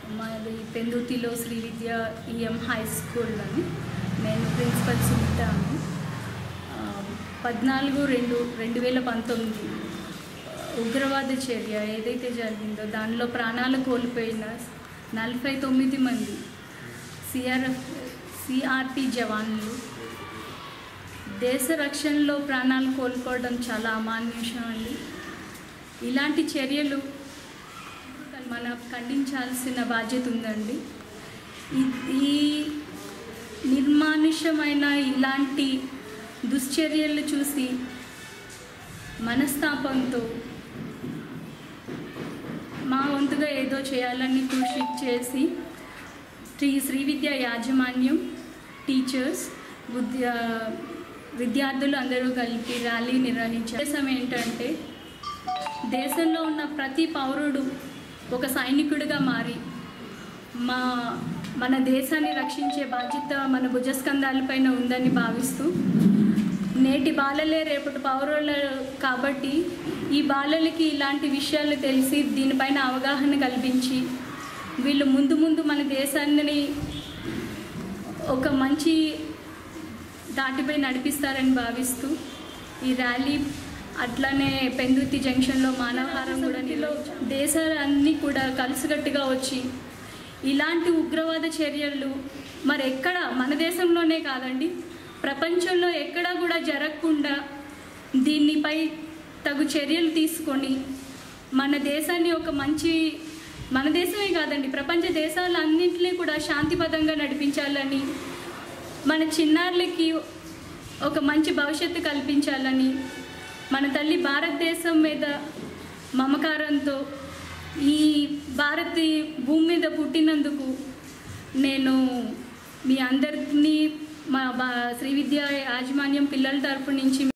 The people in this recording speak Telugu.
మాది పెందుతిలో Sri Vidya EM high school అని నేను ప్రిన్సిపల్ సునీతాను ఆ, పద్నాలుగు రెండు రెండు వేల పంతొమ్మిది ఉగ్రవాద చర్య ఏదైతే జరిగిందో దానిలో ప్రాణాలు కోల్పోయిన నలభై తొమ్మిది మంది సిఆర్ఎఫ్ సిఆర్పి జవాన్లు దేశ రక్షణలో ప్రాణాలు కోల్పోవడం చాలా అమానుషం అండి ఇలాంటి చర్యలు మనం ఖండించాల్సిన బాధ్యత ఉందండి ఈ- ఈ నిర్మానుష్యమైన ఇలాంటి దుశ్చర్యలు చూసి మనస్తాపంతో మా వంతుగా ఏదో చేయాలని కృషి చేసి శ్రీ శ్రీ విద్య యాజమాన్యం టీచర్స్ విద్యా విద్యార్థులు అందరూ కలిపి ర్యాలీ నిర్వహించారు ఉద్దేశం ఏంటంటే దేశంలో ఉన్న ప్రతి పౌరుడు ఒక సైనికుడిగా మారి మా మన దేశాన్ని రక్షించే బాధ్యత మన భుజస్కంధాలపైన ఉందని భావిస్తూ నేటి బాలలే రేపటి పౌరులు కాబట్టి ఈ బాలలకి ఇలాంటి విషయాలు తెలిసి దీనిపైన అవగాహన కల్పించి వీళ్ళు ముందు ముందు మన దేశాన్ని ఒక మంచి దాటిపై నడిపిస్తారని భావిస్తూ ఈ ర్యాలీ అట్లానే పెందుర్తి జంక్షన్లో మానవహారం కూడా నిర్వహించాం దేశాలన్నీ కూడా కలిసికట్టుగా వచ్చి ఇలాంటి ఉగ్రవాద చర్యలు మరి ఎక్కడ మన దేశంలోనే కాదండి ప్రపంచంలో ఎక్కడా కూడా జరగకుండా దీనిపై తగు చర్యలు తీసుకొని మన దేశాన్ని ఒక మంచి మన దేశమే కాదండి ప్రపంచ దేశాలన్నింటినీ కూడా శాంతిపదంగా నడిపించాలని మన చిన్నారులకి ఒక మంచి భవిష్యత్తు కల్పించాలని మన తల్లి భారతదేశం మీద మమకారంతో ఈ భారత భూమి మీద పుట్టినందుకు నేను మీ అందరినీ మా బా శ్రీ విద్యా యాజమాన్యం పిల్లల తరపు నుంచి